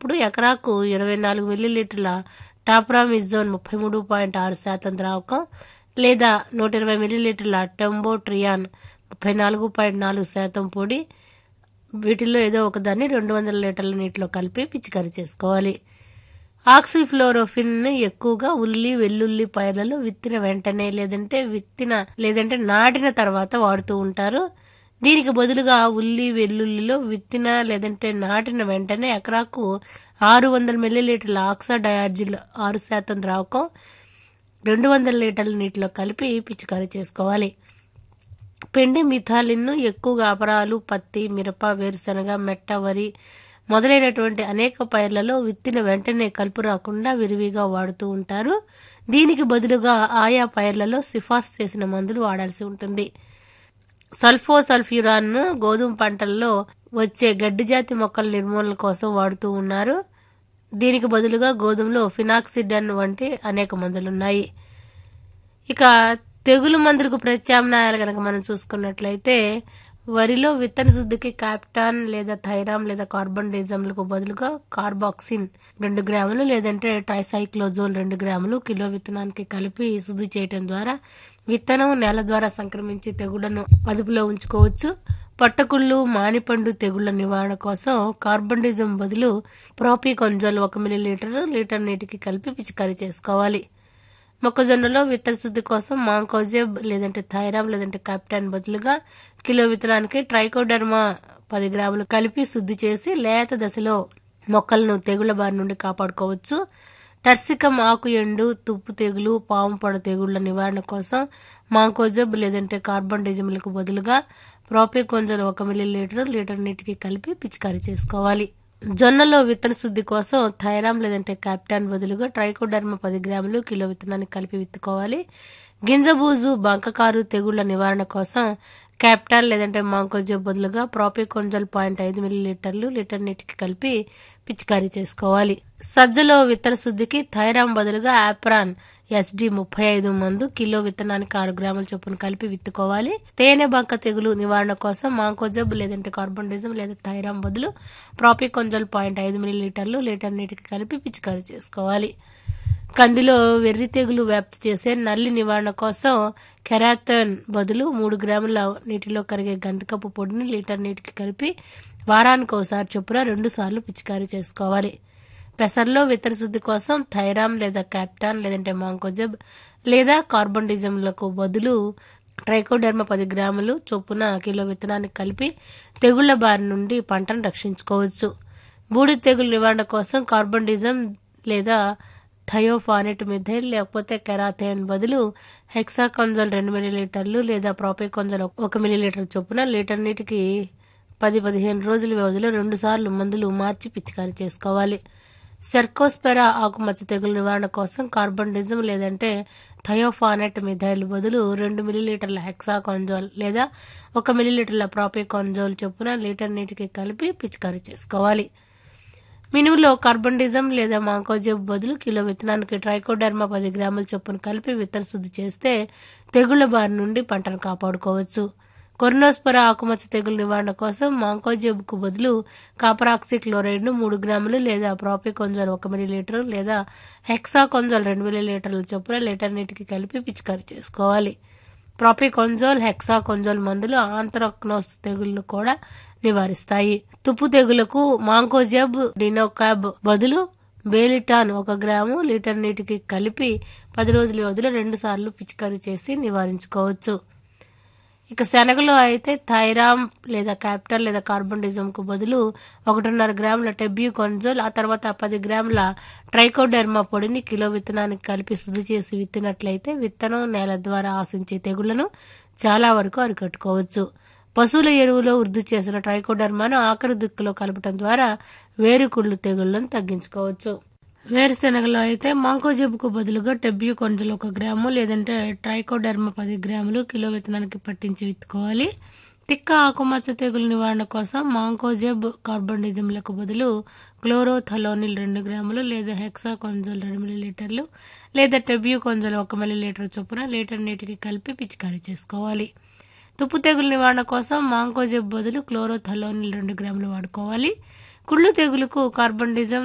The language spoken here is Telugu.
ఉన్నప్పుడు ఎకరాకు ఇరవై నాలుగు మిల్లీలీటర్ల టాప్రామిజోన్ ముప్పై మూడు పాయింట్ ఆరు శాతం ద్రావకం లేదా నూట ఇరవై మిల్లీలీటర్ల టెంబో ట్రియాన్ ముప్పై నాలుగు పాయింట్ నాలుగు శాతం పొడి వీటిల్లో ఏదో ఒకదాన్ని రెండు వందల లీటర్ల నీటిలో కలిపి పిచికారీ చేసుకోవాలి ఆక్సిఫ్లోరోఫిన్ ఎక్కువగా ఉల్లి వెల్లుల్లి పైర్లలో విత్తిన వెంటనే లేదంటే విత్తిన లేదంటే నాటిన తర్వాత వాడుతూ ఉంటారు దీనికి బదులుగా ఉల్లి వెల్లుల్లిలో విత్తిన లేదంటే నాటిన వెంటనే ఎకరాకు ఆరు వందల మిల్లీలీటర్ల ఆక్సా డయార్జిల్ ఆరు శాతం ద్రావకం రెండు వందల లీటర్ల నీటిలో కలిపి పిచికారీ చేసుకోవాలి పెండి మిథాలిన్ను ఎక్కువగా అపరాలు పత్తి మిరప వేరుశనగ మెట్ట వరి మొదలైనటువంటి అనేక పైర్లలో విత్తిన వెంటనే కలుపు రాకుండా విరివిగా వాడుతూ ఉంటారు దీనికి బదులుగా ఆయా పైర్లలో సిఫార్సు చేసిన మందులు వాడాల్సి ఉంటుంది సల్ఫో సల్ఫ్యూరాన్ను గోధుమ పంటల్లో వచ్చే గడ్డి జాతి మొక్కల నిర్మూలన కోసం వాడుతూ ఉన్నారు దీనికి బదులుగా గోధుమలో ఫినాక్సిడన్ వంటి అనేక మందులున్నాయి ఇక తెగులు మందులకు ప్రత్యామ్నాయాలు కనుక మనం చూసుకున్నట్లయితే వరిలో విత్తన శుద్ధికి క్యాప్టాన్ లేదా థైరామ్ లేదా కార్బన్ డైజమ్లకు బదులుగా కార్బాక్సిన్ రెండు గ్రాములు లేదంటే ట్రైసైక్లోజోల్ రెండు గ్రాములు కిలో విత్తనానికి కలిపి శుద్ధి చేయటం ద్వారా విత్తనం నేల ద్వారా సంక్రమించి తెగుళ్లను అదుపులో ఉంచుకోవచ్చు పట్టకుళ్ళు మానిపండు తెగుళ్ల నివారణ కోసం కార్బన్ డైజమ్ బదులు ప్రోపికొంజోల్ ఒక మిల్లీ లీటర్ లీటర్ నీటికి కలిపి పిచికారీ చేసుకోవాలి మొక్కజొన్నలో విత్తన శుద్ధి కోసం మాంకోజెబ్ లేదంటే థైరామ్ లేదంటే కాప్టాన్ బదులుగా కిలో విత్తనానికి ట్రైకోడర్మా పది గ్రాములు కలిపి శుద్ధి చేసి లేత దశలో మొక్కలను తెగుళ్ల బారి నుండి కాపాడుకోవచ్చు టర్సికం ఆకు ఎండు తుప్పు తెగులు పాము పొడ తెగుళ్ల నివారణ కోసం మాంకోజబ్ లేదంటే కార్బన్ డైజమ్లకు బదులుగా ప్రోపికొంజలు ఒక మిల్లీ లీటర్ లీటర్ నీటికి కలిపి పిచికారీ చేసుకోవాలి జొన్నలో విత్తన శుద్ధి కోసం థైరామ్ లేదంటే క్యాప్టాన్ బదులుగా ట్రైకోడర్మా పది గ్రాములు కిలో విత్తనాన్ని కలిపి విత్తుకోవాలి గింజబూజు బంకకారు తెగుళ్ల నివారణ కోసం క్యాప్టాన్ లేదంటే మాంకోజెబ్ బదులుగా ప్రాపికొంజల్ పాయింట్ ఐదు మిల్లీ లీటర్లు లీటర్ నీటికి కలిపి పిచికారీ చేసుకోవాలి సజ్జలో విత్తన శుద్ధికి థైరామ్ బదులుగా ఆప్రాన్ ఎస్డి ముప్పై ఐదు మందు కిలో విత్తనానికి ఆరు గ్రాముల చొప్పున కలిపి విత్తుకోవాలి తేనె బంక తెగులు నివారణ కోసం మాంకోజబ్ లేదంటే కార్బన్ డైజం లేదా థైరామ్ బదులు ప్రాపికొంజల్ పాయింట్ ఐదు మిల్లీ లీటర్లు లీటర్ నీటికి కలిపి పిచికారీ చేసుకోవాలి కందిలో వెర్రి తెగులు వ్యాప్తి చేసే నల్లి నివారణ కోసం కెరాథన్ బదులు మూడు గ్రాముల నీటిలో కరిగే గంధకపు పొడిని లీటర్ నీటికి కలిపి వారానికి ఒకసారి చొప్పున రెండు సార్లు పిచికారీ చేసుకోవాలి పెసర్లో విత్తన శుద్ధి కోసం థైరామ్ లేదా క్యాప్టాన్ లేదంటే మాంకోజబ్ లేదా కార్బన్ డిజమ్లకు బదులు ట్రైకోడర్మా పది గ్రాములు చొప్పున కిలో విత్తనానికి కలిపి తెగుళ్ల బారి నుండి పంటను రక్షించుకోవచ్చు బూడి తెగులు నివారణ కోసం కార్బన్ డిజమ్ లేదా థయోఫానెట్ మిథైల్ లేకపోతే కెరాథేన్ బదులు హెక్సాకొంజల్ రెండు మిలీలీటర్లు లేదా ప్రోపేకొంజల్ ఒక మిలీలీటర్ చొప్పున లీటర్ నీటికి పది పదిహేను రోజుల వ్యవధిలో రెండు సార్లు మందులు మార్చి పిచికారీ చేసుకోవాలి సెర్కోస్పెరా ఆకుమచ్చ తెగులు నివారణ కోసం కార్బన్ డిజమ్ లేదంటే థయోఫానెట్ మిథైల్ బదులు రెండు మిలీలీటర్ల హెక్సాకొంజోల్ లేదా ఒక మిలీలీటర్ల ప్రాపేకొంజోల్ చొప్పున లీటర్ నీటికి కలిపి పిచికారీ చేసుకోవాలి మినుములో కార్బన్ డిజం లేదా మాంకోజెబ్ బదులు కిలో విత్తనానికి ట్రైకోడర్మా పది గ్రాముల చొప్పున కలిపి విత్తన శుద్ధి చేస్తే తెగుళ్ల బారి నుండి పంటను కాపాడుకోవచ్చు కొర్నోస్పర ఆకుమచ్చ తెగులు నివారణ కోసం మాంకోజెబ్కు బదులు కాపరాక్సి క్లోరైడ్ను మూడు గ్రాములు లేదా ప్రాపికొంజల్ ఒక మిల్లీ లీటర్ లేదా హెక్సాకొంజల్ రెండు మిల్లీ లీటర్ల చొప్పున లీటర్ నీటికి కలిపి పిచికారీ చేసుకోవాలి ప్రాపికొంజోల్ హెక్సాకొంజోల్ మందులు ఆంథ్రాక్నోస్ తెగుళ్లను కూడా నివారిస్తాయి తుప్పు తెగులకు మాంకోజబ్ డినోకాబ్ బదులు బేలిటాన్ ఒక గ్రాము లీటర్ నీటికి కలిపి పది రోజుల వ్యవధిలో రెండు సార్లు పిచికారీ చేసి నివారించుకోవచ్చు ఇక శనగలో అయితే థైరామ్ లేదా క్యాపిటల్ లేదా కార్బన్ డిజమ్కు బదులు ఒకటిన్నర గ్రాముల టెబ్యూ కొన్జోల్ ఆ తర్వాత పది గ్రాముల ట్రైకోడెర్మా పొడిని కిలో విత్తనానికి కలిపి శుద్ధి చేసి విత్తినట్లయితే విత్తనం నేల ద్వారా ఆశించే తెగుళ్లను చాలా వరకు అరికట్టుకోవచ్చు పశువుల ఎరువులో వృద్ధి చేసిన ట్రైకోడర్మాను ఆఖరి దిక్కులో కలపటం ద్వారా వేరుకుళ్ళు తెగుళ్లను తగ్గించుకోవచ్చు వేరుశెనగలో అయితే మాంకోజెబుకు బదులుగా టెబ్యూ కొంజలు ఒక గ్రాము లేదంటే ట్రైకోడర్మా పది గ్రాములు కిలో విత్తనానికి పట్టించి విత్తుకోవాలి తిక్క ఆకుమచ్చ తెగులు నివారణ కోసం మాంకోజెబ్ కార్బన్డిజంలకు బదులు క్లోరోథలోనిల్ రెండు గ్రాములు లేదా హెక్సా కొంజలు రెండు మిల్లీ లీటర్లు లేదా టెబ్యూ కొంజలు ఒక మిల్లీ లీటర్ చొప్పున లీటర్ నీటికి కలిపి పిచికారీ చేసుకోవాలి తుప్పు తెగులు నివారణ కోసం మాంకోజెబ్ బదులు క్లోరోథలోనిల్ రెండు గ్రాములు వాడుకోవాలి కుళ్ళు తెగులుకు కార్బన్ డిజం